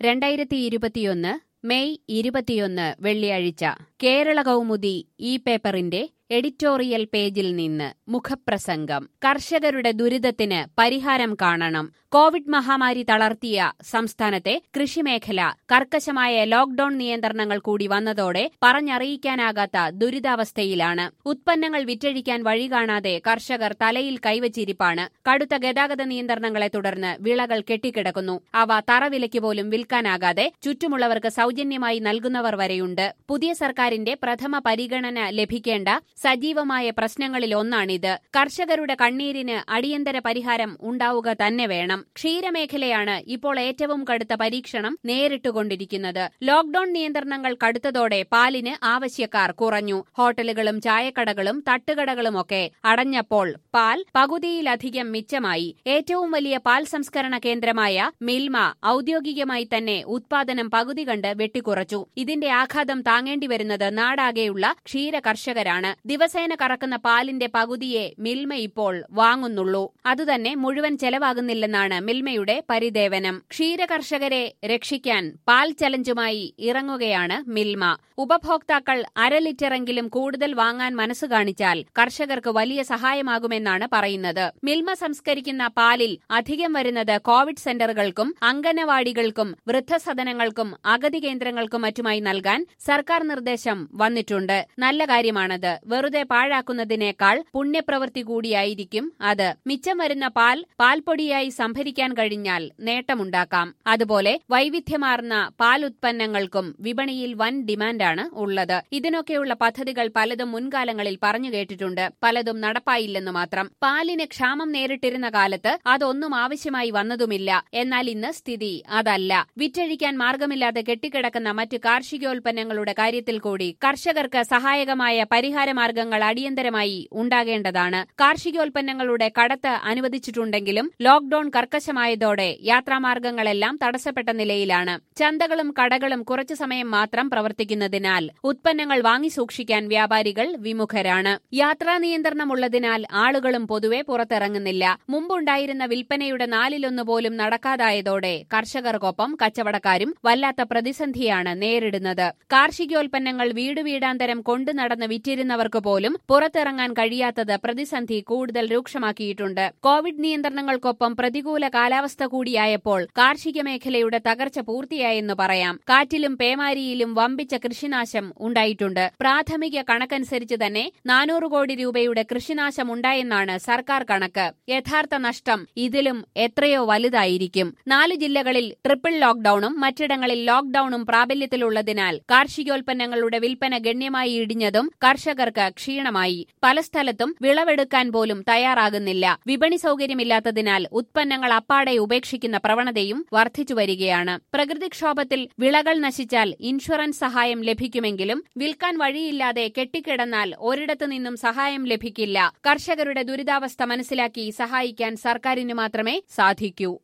രണ്ടായിരത്തി ഇരുപത്തിയൊന്ന് മെയ് ഇരുപത്തിയൊന്ന് വെള്ളിയാഴ്ച കേരള കൗമുദി ഈ പേപ്പറിന്റെ എഡിറ്റോറിയൽ പേജിൽ നിന്ന് മുഖപ്രസംഗം കർഷകരുടെ ദുരിതത്തിന് പരിഹാരം കാണണം കോവിഡ് മഹാമാരി തളർത്തിയ സംസ്ഥാനത്തെ കൃഷിമേഖല കർക്കശമായ ലോക്ഡൌൺ നിയന്ത്രണങ്ങൾ കൂടി വന്നതോടെ പറഞ്ഞറിയിക്കാനാകാത്ത ദുരിതാവസ്ഥയിലാണ് ഉത്പന്നങ്ങൾ വിറ്റഴിക്കാൻ വഴി കാണാതെ കർഷകർ തലയിൽ കൈവച്ചിരിപ്പാണ് കടുത്ത ഗതാഗത നിയന്ത്രണങ്ങളെ തുടർന്ന് വിളകൾ കെട്ടിക്കിടക്കുന്നു അവ തറവിലയ്ക്ക് പോലും വിൽക്കാനാകാതെ ചുറ്റുമുള്ളവർക്ക് സൗജന്യമായി നൽകുന്നവർ വരെയുണ്ട് പുതിയ സർക്കാരിന്റെ പ്രഥമ പരിഗണന ലഭിക്കേണ്ട സജീവമായ പ്രശ്നങ്ങളിൽ ഒന്നാണിത് കർഷകരുടെ കണ്ണീരിന് അടിയന്തര പരിഹാരം ഉണ്ടാവുക തന്നെ വേണം ക്ഷീരമേഖലയാണ് ഇപ്പോൾ ഏറ്റവും കടുത്ത പരീക്ഷണം നേരിട്ടുകൊണ്ടിരിക്കുന്നത് ലോക്ഡൌൺ നിയന്ത്രണങ്ങൾ കടുത്തതോടെ പാലിന് ആവശ്യക്കാർ കുറഞ്ഞു ഹോട്ടലുകളും ചായക്കടകളും തട്ടുകടകളുമൊക്കെ അടഞ്ഞപ്പോൾ പാൽ പകുതിയിലധികം മിച്ചമായി ഏറ്റവും വലിയ പാൽ സംസ്കരണ കേന്ദ്രമായ മിൽമ ഔദ്യോഗികമായി തന്നെ ഉത്പാദനം പകുതി കണ്ട് വെട്ടിക്കുറച്ചു ഇതിന്റെ ആഘാതം താങ്ങേണ്ടി വരുന്നത് നാടാകെയുള്ള ക്ഷീര കർഷകരാണ് ദിവസേന കറക്കുന്ന പാലിന്റെ പകുതിയെ മിൽമ ഇപ്പോൾ വാങ്ങുന്നുള്ളൂ അതുതന്നെ മുഴുവൻ ചെലവാകുന്നില്ലെന്നാണ് മിൽമയുടെ പരിദേവനം ക്ഷീരകർഷകരെ രക്ഷിക്കാൻ പാൽ ചലഞ്ചുമായി ഇറങ്ങുകയാണ് മിൽമ ഉപഭോക്താക്കൾ അര ലിറ്ററെങ്കിലും കൂടുതൽ വാങ്ങാൻ മനസ്സു കാണിച്ചാൽ കർഷകർക്ക് വലിയ സഹായമാകുമെന്നാണ് പറയുന്നത് മിൽമ സംസ്കരിക്കുന്ന പാലിൽ അധികം വരുന്നത് കോവിഡ് സെന്ററുകൾക്കും അംഗനവാടികൾക്കും വൃദ്ധസദനങ്ങൾക്കും അഗതി കേന്ദ്രങ്ങൾക്കും മറ്റുമായി നൽകാൻ സർക്കാർ നിർദ്ദേശം വന്നിട്ടുണ്ട് നല്ല കാര്യമാണത് വെറുതെ പാഴാക്കുന്നതിനേക്കാൾ പുണ്യപ്രവൃത്തി കൂടിയായിരിക്കും അത് മിച്ചം വരുന്ന പാൽ പാൽപ്പൊടിയായി സംഭരിക്കാൻ കഴിഞ്ഞാൽ നേട്ടമുണ്ടാക്കാം അതുപോലെ വൈവിധ്യമാർന്ന പാൽ ഉത്പന്നങ്ങൾക്കും വിപണിയിൽ വൻ ഡിമാൻഡാണ് ഉള്ളത് ഇതിനൊക്കെയുള്ള പദ്ധതികൾ പലതും മുൻകാലങ്ങളിൽ പറഞ്ഞു കേട്ടിട്ടുണ്ട് പലതും നടപ്പായില്ലെന്ന് മാത്രം പാലിന് ക്ഷാമം നേരിട്ടിരുന്ന കാലത്ത് അതൊന്നും ആവശ്യമായി വന്നതുമില്ല എന്നാൽ ഇന്ന് സ്ഥിതി അതല്ല വിറ്റഴിക്കാൻ മാർഗമില്ലാതെ കെട്ടിക്കിടക്കുന്ന മറ്റ് കാർഷികോൽപ്പന്നങ്ങളുടെ കാര്യത്തിൽ കൂടി കർഷകർക്ക് സഹായകമായ പരിഹാര മാർഗങ്ങൾ അടിയന്തരമായി ഉണ്ടാകേണ്ടതാണ് കാർഷികോൽപ്പന്നങ്ങളുടെ കടത്ത് അനുവദിച്ചിട്ടുണ്ടെങ്കിലും ലോക്ഡൌൺ കർക്കശമായതോടെ യാത്രാമാർഗങ്ങളെല്ലാം തടസ്സപ്പെട്ട നിലയിലാണ് ചന്തകളും കടകളും കുറച്ചു സമയം മാത്രം പ്രവർത്തിക്കുന്നതിനാൽ ഉത്പന്നങ്ങൾ വാങ്ങി സൂക്ഷിക്കാൻ വ്യാപാരികൾ വിമുഖരാണ് യാത്രാ നിയന്ത്രണമുള്ളതിനാൽ ആളുകളും പൊതുവെ പുറത്തിറങ്ങുന്നില്ല മുമ്പുണ്ടായിരുന്ന വിൽപ്പനയുടെ നാലിലൊന്ന് പോലും നടക്കാതായതോടെ കർഷകർക്കൊപ്പം കച്ചവടക്കാരും വല്ലാത്ത പ്രതിസന്ധിയാണ് നേരിടുന്നത് കാർഷികോൽപ്പന്നങ്ങൾ വീട് വീടാന്തരം കൊണ്ടു നടന്ന് വിറ്റിരുന്നവർക്ക് പോലും പുറത്തിറങ്ങാൻ കഴിയാത്തത് പ്രതിസന്ധി കൂടുതൽ രൂക്ഷമാക്കിയിട്ടുണ്ട് കോവിഡ് നിയന്ത്രണങ്ങൾക്കൊപ്പം പ്രതികൂല കാലാവസ്ഥ കൂടിയായപ്പോൾ കാർഷിക മേഖലയുടെ തകർച്ച പൂർത്തിയായെന്ന് പറയാം കാറ്റിലും പേമാരിയിലും വമ്പിച്ച കൃഷിനാശം ഉണ്ടായിട്ടുണ്ട് പ്രാഥമിക കണക്കനുസരിച്ച് തന്നെ നാനൂറ് കോടി രൂപയുടെ കൃഷിനാശം ഉണ്ടായെന്നാണ് സർക്കാർ കണക്ക് യഥാർത്ഥ നഷ്ടം ഇതിലും എത്രയോ വലുതായിരിക്കും നാല് ജില്ലകളിൽ ട്രിപ്പിൾ ലോക്ഡൌണും മറ്റിടങ്ങളിൽ ലോക്ഡൌണും പ്രാബല്യത്തിലുള്ളതിനാൽ കാർഷികോൽപ്പന്നങ്ങളുടെ വിൽപ്പന ഗണ്യമായി ഇടിഞ്ഞതും കർഷകർക്ക് ക്ഷീണമായി പല സ്ഥലത്തും വിളവെടുക്കാൻ പോലും തയ്യാറാകുന്നില്ല വിപണി സൗകര്യമില്ലാത്തതിനാൽ ഉത്പന്നങ്ങൾ അപ്പാടെ ഉപേക്ഷിക്കുന്ന പ്രവണതയും വർദ്ധിച്ചു വരികയാണ് പ്രകൃതിക്ഷോഭത്തിൽ വിളകൾ നശിച്ചാൽ ഇൻഷുറൻസ് സഹായം ലഭിക്കുമെങ്കിലും വിൽക്കാൻ വഴിയില്ലാതെ കെട്ടിക്കിടന്നാൽ ഒരിടത്തു നിന്നും സഹായം ലഭിക്കില്ല കർഷകരുടെ ദുരിതാവസ്ഥ മനസ്സിലാക്കി സഹായിക്കാൻ സർക്കാരിന് മാത്രമേ സാധിക്കൂ